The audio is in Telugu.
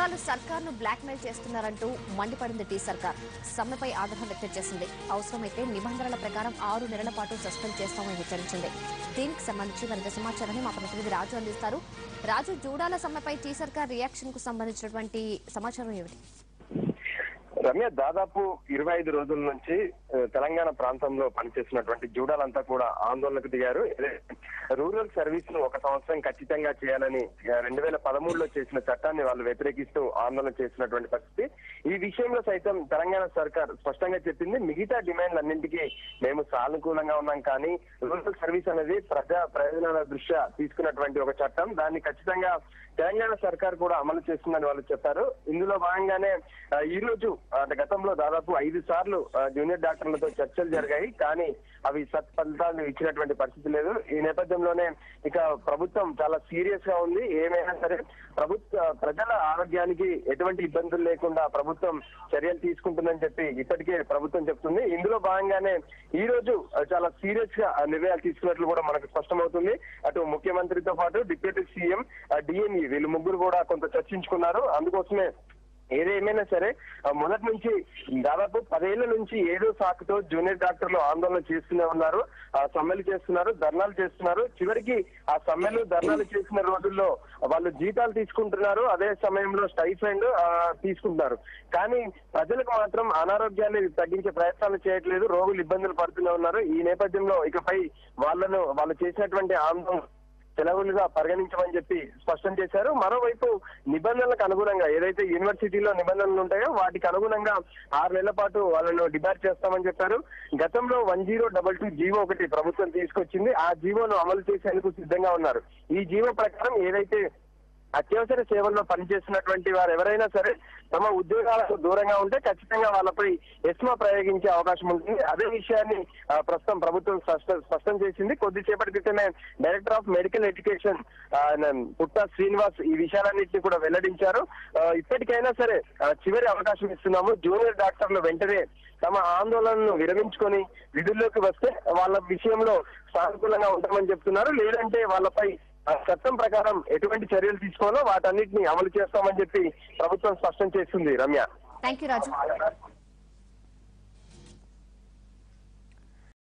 జూడాలు సర్కార్ను బ్లాక్మెయిల్ చేస్తున్నారంటూ మండిపడింది టీ సర్కార్ సమ్మెపై ఆగ్రహం వ్యక్తం చేసింది అవసరమైతే నిబంధనల ప్రకారం ఆరు నెలల పాటు సస్పెండ్ చేస్తామని హెచ్చరించింది దీనికి సంబంధించి మరింత సమాచారాన్ని మా ప్రతినిధి రాజు అందిస్తారు రాజు జూడాల సమ్మెపై టీ సర్కార్ రియాక్షన్ కు సంబంధించినటువంటి సమాచారం ఏమిటి రమ్య దాదాపు ఇరవై ఐదు రోజుల నుంచి ఆ, తెలంగాణ ప్రాంతంలో పనిచేస్తున్నటువంటి జూడాలంతా కూడా ఆందోళనకు దిగారు ఇదే రూరల్ సర్వీస్ ను ఒక సంవత్సరం ఖచ్చితంగా చేయాలని రెండు వేల పదమూడులో చేసిన చట్టాన్ని వాళ్ళు వ్యతిరేకిస్తూ ఆందోళన చేసినటువంటి పరిస్థితి ఈ విషయంలో సైతం తెలంగాణ సర్కార్ స్పష్టంగా చెప్పింది మిగతా డిమాండ్లన్నింటికీ మేము సానుకూలంగా ఉన్నాం కానీ రూరల్ సర్వీస్ అనేది ప్రజా ప్రయోజనాల దృష్ట్యా తీసుకున్నటువంటి ఒక చట్టం దాన్ని ఖచ్చితంగా తెలంగాణ సర్కార్ కూడా అమలు చేస్తుందని వాళ్ళు చెప్పారు ఇందులో భాగంగానే ఆ, ఈ రోజు అంటే గతంలో దాదాపు ఐదు సార్లు ఆ, జూనియర్ డాక్టర్లతో చర్చలు జరిగాయి కానీ అవి సత్ఫలితాలు ఇచ్చినటువంటి పరిస్థితి లేదు ఈ నేపథ్యంలోనే ఇక ప్రభుత్వం చాలా సీరియస్ గా ఉంది ఏమైనా సరే ప్రభుత్వ ప్రజల ఆరోగ్యానికి ఎటువంటి ఇబ్బందులు లేకుండా ప్రభుత్వం చర్యలు తీసుకుంటుందని చెప్పి ఇప్పటికే ప్రభుత్వం చెప్తుంది ఇందులో భాగంగానే ఈ రోజు ఆ, చాలా సీరియస్ గా ఆ, నిర్ణయాలు తీసుకున్నట్లు కూడా మనకు స్పష్టమవుతుంది అటు ముఖ్యమంత్రితో పాటు డిప్యూటీ సీఎం డిఎంఈ వీళ్ళు ముగ్గురు కూడా కొంత చర్చించుకున్నారు అందుకోసమే ఏదేమైనా సరే ఆ, మొదటి నుంచి దాదాపు పదేళ్ల నుంచి ఏదో సాకుతో జూనియర్ డాక్టర్లు ఆందోళన చేస్తూనే ఉన్నారు ఆ సమ్మెలు చేస్తున్నారు ధర్నాలు చేస్తున్నారు చివరికి ఆ సమ్మెలు ధర్నాలు చేసిన రోజుల్లో వాళ్ళు జీతాలు తీసుకుంటున్నారు అదే సమయంలో స్టైఫండ్ తీసుకుంటున్నారు కానీ ప్రజలకు మాత్రం అనారోగ్యాన్ని తగ్గించే ప్రయత్నాలు చేయట్లేదు రోగులు ఇబ్బందులు పడుతూనే ఉన్నారు ఈ నేపథ్యంలో ఇకపై వాళ్ళను వాళ్ళు చేసినటువంటి ఆందోళన సెలవులుగా పరిగణించమని చెప్పి స్పష్టం చేశారు మరోవైపు నిబంధనలకు అనుగుణంగా ఏదైతే యూనివర్సిటీలో నిబంధనలు ఉంటాయో వాటికి అనుగుణంగా ఆరు నెలల పాటు వాళ్ళను డిబార్ చేస్తామని చెప్పారు గతంలో one zero double two GO ఒకటి ప్రభుత్వం తీసుకొచ్చింది ఆ జీవోను అమలు చేసేందుకు సిద్ధంగా ఉన్నారు ఈ జీవో ప్రకారం ఏదైతే అత్యవసర సేవల్లో పనిచేస్తున్నటువంటి వారు ఎవరైనా సరే తమ ఉద్యోగాలకు దూరంగా ఉంటే ఖచ్చితంగా వాళ్ళపై ఎస్మా ప్రయోగించే అవకాశం ఉంటుంది అదే విషయాన్ని ఆ, ప్రస్తుతం ప్రభుత్వం స్పష్ట- స్పష్టం చేసింది కొద్దిసేపటి క్రితమే డైరెక్టర్ ఆఫ్ మెడికల్ ఎడ్యుకేషన్ ఆ, న- పుట్టా శ్రీనివాస్ ఈ విషయాలన్నింటినీ కూడా వెల్లడించారు ఆ, ఇప్పటికైనా సరే ఆ, చివరి అవకాశం ఇస్తున్నాము జూనియర్ డాక్టర్లు వెంటనే తమ ఆందోళనను విరమించుకొని విధుల్లోకి వస్తే వాళ్ళ విషయంలో సానుకూలంగా ఉంటామని చెప్తున్నారు లేదంటే వాళ్ళపై ఆ చట్టం ప్రకారం ఎటువంటి చర్యలు తీసుకోవాలో వాటన్నిటిని అమలు చేస్తామని చెప్పి ప్రభుత్వం స్పష్టం చేస్తుంది రమ్య థ్యాంక్ యూ రాజు